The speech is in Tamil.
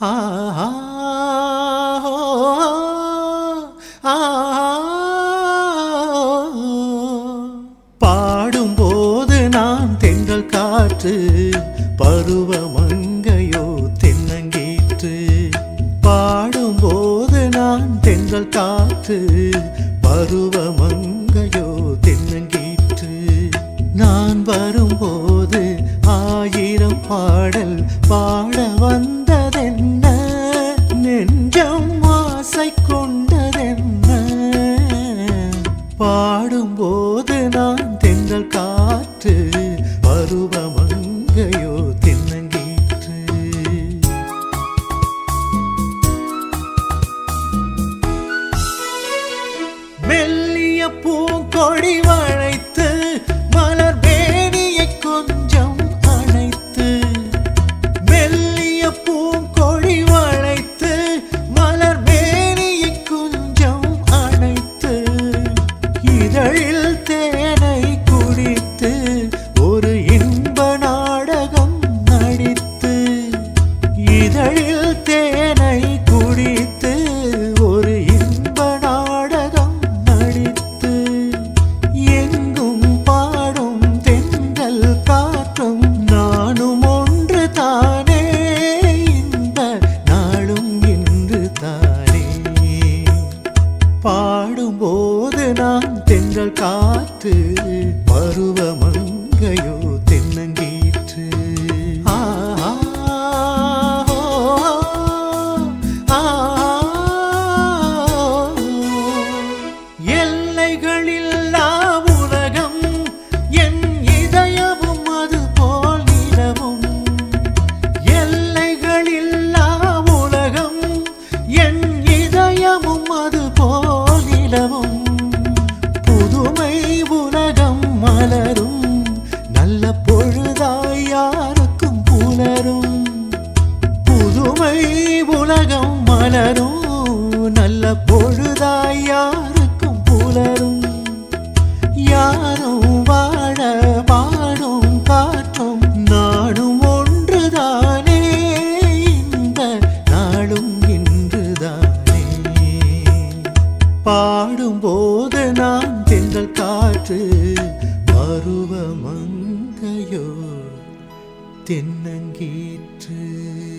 ஆஹா, ஆஹா. பாடும்போது நான் தென்றல் காற்று பருவமங்கையோ தென்னங்கீற்று பாடும்போது நான் தென்றல் காற்று பருவமங்கையோ தென்னங்கீற்று நான் வரும்போது ஆயிரம் பாடல் பாட வந்ததென்ன நெஞ்சம் ஆசை கொண்டதென்ன பாடும்போது நான் தென்றல் காற்று பருவமங்கையோ தென்னங்கீற்று மெல்லிய பூங்கொடி வளைத்து மலர் வேணியை கொஞ்சம் அணைத்து மெல்லிய பூங்கொடி வளைத்து மலர் வேணியை கொஞ்சம் அணைத்து இதழில் தேனை குடித்து ஒரு இன்ப நாடகம் நடித்து இதழில் தேனை குடித்து ஒரு இன்ப நாடகம் நடித்து எங்கும் பாடும் தென்றல் காற்றும் நானும் ஒன்று தானே இந்த நாளும் இன்று தானே பாடும்போது நான் தென்றல் காற்று பருவமங்கையோ தென்னங்கீற்று ஆஹா, ஆஹா. எல்லைகளில்லா உலகம் என் இதயமும் அது போல் நிலவும் எல்லைகளில்லா உலகம் என் இதயமும் அது போல் நிலவும் புதுமை உலகம் மலரும் நல்ல பொழுதாய் யாருக்கும் புலரும் புதுமை உலகம் மலரும் நல்ல பொழுதாய் யாருக்கும் புலரும் யாரும் வாழ பாடும் காற்றும் நாடும் ஒன்றுதானே இந்த நாளும் இன்றுதானே பாடும்போது நான் தென்றல் காற்று பருவமங்கையோ தென்னங்கீற்று